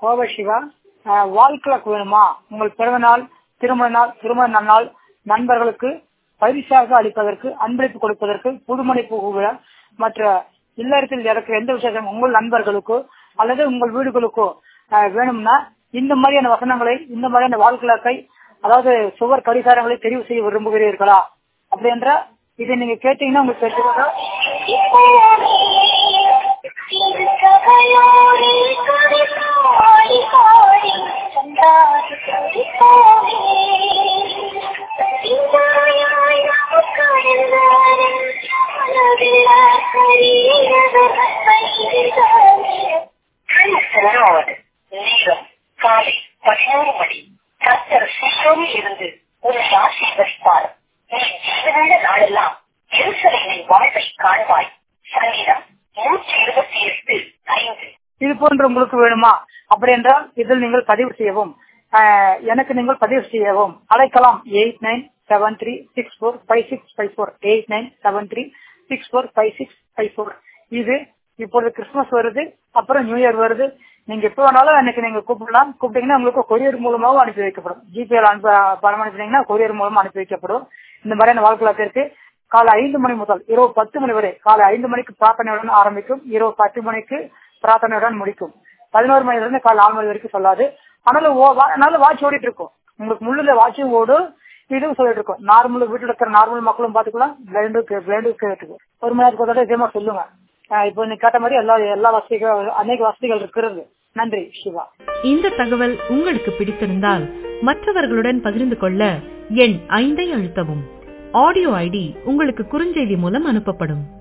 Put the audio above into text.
கோவை சிவா வாழ்க்கை வேணுமா உங்கள் பிறந்த நாள் திருமண நாள் திருமண நன்னாள் நண்பர்களுக்கு பரிசாக அளிப்பதற்கு அன்பளிப்பு கொடுப்பதற்கு புதுமணி புகுவிழா மற்ற இல்லறத்தில் நடக்கிற எந்த விசேஷம் உங்கள் நண்பர்களுக்கோ அல்லது உங்கள் வீடுகளுக்கோ வேணும்னா இந்த மாதிரியான வசனங்களை இந்த மாதிரியான வாழ்க்கை அதாவது சுவர் கடிகாரங்களை தெரிவு செய்ய விரும்புகிறீர்களா அப்படி என்ற இதை நீங்க கேட்டீங்கன்னா உங்களுக்கு தெரிஞ்சுக்கணும் காலை பதினோரு மணி கர்த்தர் சிஷோவில் இருந்து ஒரு ஆசீர்வதிப்பார் நீ ஜீவனுள்ள நாளெல்லாம் எருசலேமின் வாழ்வை காண்பாய் சங்கீதம் நூற்றி இருபத்தி எட்டு ஐந்து இது போன்ற உங்களுக்கு வேணுமா அப்படி என்றால் இதில் நீங்கள் பதிவு செய்யவும் எனக்கு நீங்கள் பதிவு செய்யவும் அழைக்கலாம் eight nine seven three six four five six five four eight nine seven three six four five six five four இது இப்பொழுது கிறிஸ்துமஸ் வருது அப்புறம் நியூ இயர் வருது நீங்க எப்ப வேணாலும் எனக்கு நீங்க கூப்பிடலாம் கூப்பிட்டீங்கன்னா உங்களுக்கு கொரியர் மூலமாவும் அனுப்பி வைக்கப்படும் ஜிபேல அனுப்ப பணம் அனுப்பினீங்கன்னா கொரியர் மூலமா அனுப்பி வைக்கப்படும் இந்த மாதிரியான வாழ்க்கை காலை ஐந்து மணி முதல் இரவு பத்து மணி வரை காலை ஐந்து மணிக்கு பிரார்த்தனையுடன் ஆரம்பிக்கும் இரவு பத்து மணிக்கு பிரார்த்தனையுடன் முடிக்கும் பதினோரு மணில இருந்து காலை நாலு மணி வரைக்கும் சொல்லாது ஆனாலும் வாட்ச் ஓடிட்டு இருக்கும் உங்களுக்கு முள்ளுல வாட்சும் ஓடும் இதுவும் சொல்லிட்டு இருக்கும் நார்மல் வீட்டுல இருக்கிற நார்மல் மக்களும் பாத்துக்கலாம் பிளைண்டுக்கு பிளைண்டுக்கு கேட்டுக்கும் ஒரு மணி நேரத்துக்கு ஒரு இதே மாதிரி சொல்லுங்க இப்போ நீ கேட்ட மாதிரி எல்லா எல்லா வசதிகள் அநேக வசதிகள் இருக்கிறது நன்றி சிவா இந்த தகவல் உங்களுக்கு பிடித்திருந்தால் மற்றவர்களுடன் பகிர்ந்து கொள்ள எண் ஐந்தை அழுத்தவும் ஆடியோ ஐடி உங்களுக்கு குறுஞ்செய்தி மூலம் அனுப்பப்படும்